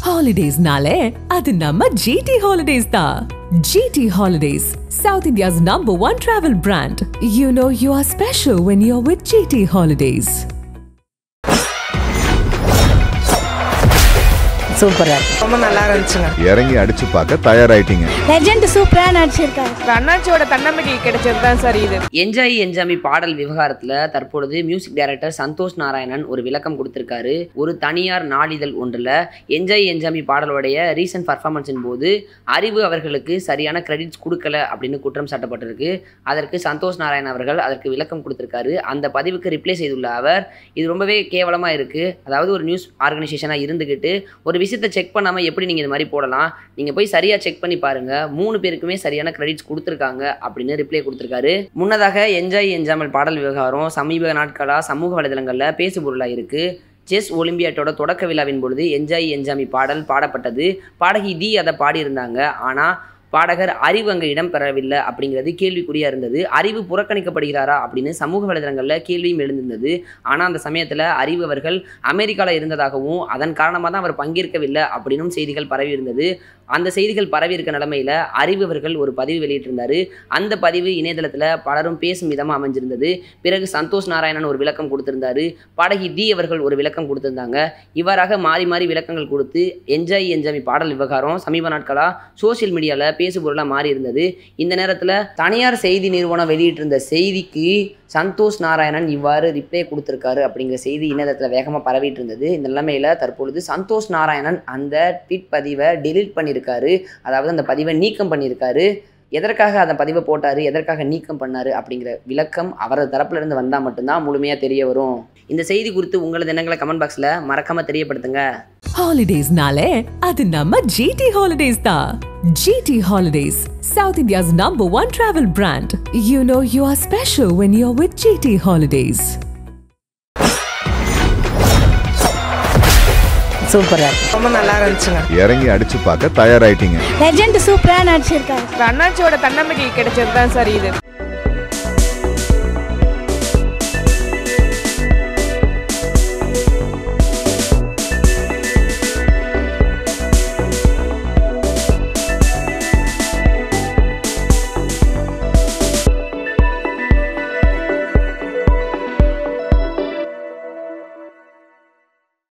ஹாலிடேஸ்னாலே அது நம்ம ஜிடி ஹாலிடேஸ் தான் GT holidays South India's number one travel brand you know you are special when you are with GT holidays சூப்பராக இருக்கு ரொம்ப நல்லா இருந்துச்சுங்க இறங்கி அடிச்சு பார்க்க தயாராயிட்டீங்க லெஜண்ட் சூப்பரா நடிச்சிருக்காரு இந்த அண்ணாச்சியோட தன்னம்பிக்கை கிடைச்சது தான் சார் இது என்ஜாய் என்ஜாமி பாடல் விவகாரத்தில் தற்பொழுது மியூசிக் டைரக்டர் சந்தோஷ் நாராயணன் ஒரு விளக்கம் கொடுத்திருக்காரு ஒரு தனியார் நாளிதழ் ஒன்றில் என்ஜாய் என்ஜாமி பாடலுடைய ரீசன்ட் பர்ஃபார்மன்ஸின் போது அறிவு அவர்களுக்கு சரியான கிரெடிட்ஸ் கொடுக்கல அப்படின்னு குற்றம் சாட்டப்பட்டிருக்கு அதற்கு சந்தோஷ் நாராயணன் அவர்கள் அதற்கு விளக்கம் கொடுத்திருக்காரு அந்த பதிவுக்கு ரிப்ளை செய்துள்ள அவர் இது ரொம்பவே கேவலமாக இருக்குது அதாவது ஒரு நியூஸ் ஆர்கனைசேஷனாக இருந்துக்கிட்டு ஒரு விஷயத்தை செக் பண்ணாமல் எப்படி நீங்கள் இந்த மாதிரி போடலாம் நீங்கள் போய் சரியாக செக் பண்ணி பாருங்கள் மூணு பேருக்குமே சரியான கிரெடிட்ஸ் கொடுத்துருக்காங்க அப்படின்னு ரிப்ளை கொடுத்துருக்காரு முன்னதாக என்ஜாய் என்ஜாமல் பாடல் விவகாரம் சமீப நாட்களாக சமூக வலைதளங்களில் பேசுபொருளாக இருக்குது செஸ் ஒலிம்பியாட்டோட தொடக்க விழாவின் பொழுது என்ஜாய் என்ஜாமி பாடல் பாடப்பட்டது பாடகி தி அதை பாடியிருந்தாங்க ஆனால் பாடகர் அறிவு அங்கே இடம்பெறவில்லை அப்படிங்கிறது கேள்விக்குறியாக இருந்தது அறிவு புறக்கணிக்கப்படுகிறாரா அப்படின்னு சமூக வலைதளங்களில் கேள்வியும் எழுந்திருந்தது ஆனால் அந்த சமயத்தில் அறிவு அவர்கள் அமெரிக்காவில் இருந்ததாகவும் அதன் காரணமாக தான் அவர் பங்கேற்கவில்லை அப்படின்னும் செய்திகள் பரவி இருந்தது அந்த செய்திகள் பரவி இருக்க நிலமையில் அறிவு அவர்கள் ஒரு பதிவு வெளியிட்டிருந்தாரு அந்த பதிவு இணையதளத்தில் பலரும் பேசும் விதமாக அமைஞ்சிருந்தது பிறகு சந்தோஷ் நாராயணன் ஒரு விளக்கம் கொடுத்திருந்தாரு பாடகி தி அவர்கள் ஒரு விளக்கம் கொடுத்திருந்தாங்க இவ்வாறாக மாறி மாறி விளக்கங்கள் கொடுத்து என்ஜாய் என்ஜாமி பாடல் விவகாரம் சமீப நாட்களாக சோஷியல் மீடியாவில் பேசுபொருளாக மாறி இருந்தது இந்த நேரத்தில் தனியார் செய்தி நிறுவனம் வெளியிட்டிருந்த செய்திக்கு சந்தோஷ் நாராயணன் இவ்வாறு ரிப்ளை கொடுத்துருக்காரு அப்படிங்கிற செய்தி இணையதளத்தில் வேகமாக பரவிட்டு இருந்தது இந்த நிலைமையில் தற்பொழுது சந்தோஷ் நாராயணன் அந்த ட்வீட் பதிவை டெலீட் பண்ணியிருக்காரு அதாவது அந்த பதிவை நீக்கம் பண்ணியிருக்காரு எதற்காக அந்த பதிவை போட்டார் எதற்காக நீக்கம் பண்ணார் அப்படிங்கிற விளக்கம் அவரது தரப்புல இருந்து வந்தால் மட்டும்தான் முழுமையாக தெரிய வரும் இந்த செய்தி குறித்து உங்களது எண்ணங்களை கமெண்ட் பாக்ஸில் மறக்காமல் தெரியப்படுத்துங்க ஹாலிடேஸ்னாலே அது நம்ம ஜிடி ஹாலிடேஸ் தான் GT holidays South India's number one travel brand you know you are special when you are with GT holidays சூப்பராக இருக்கு ரொம்ப நல்லா இருந்துச்சுங்க இறங்கி அடிச்சு பார்க்க தயாராயிட்டீங்க லெஜண்ட் சூப்பரா நடிச்சிருக்காரு இந்த அண்ணாச்சியோட தன்னம்பிக்கை கிடைச்சது தான் சார் இது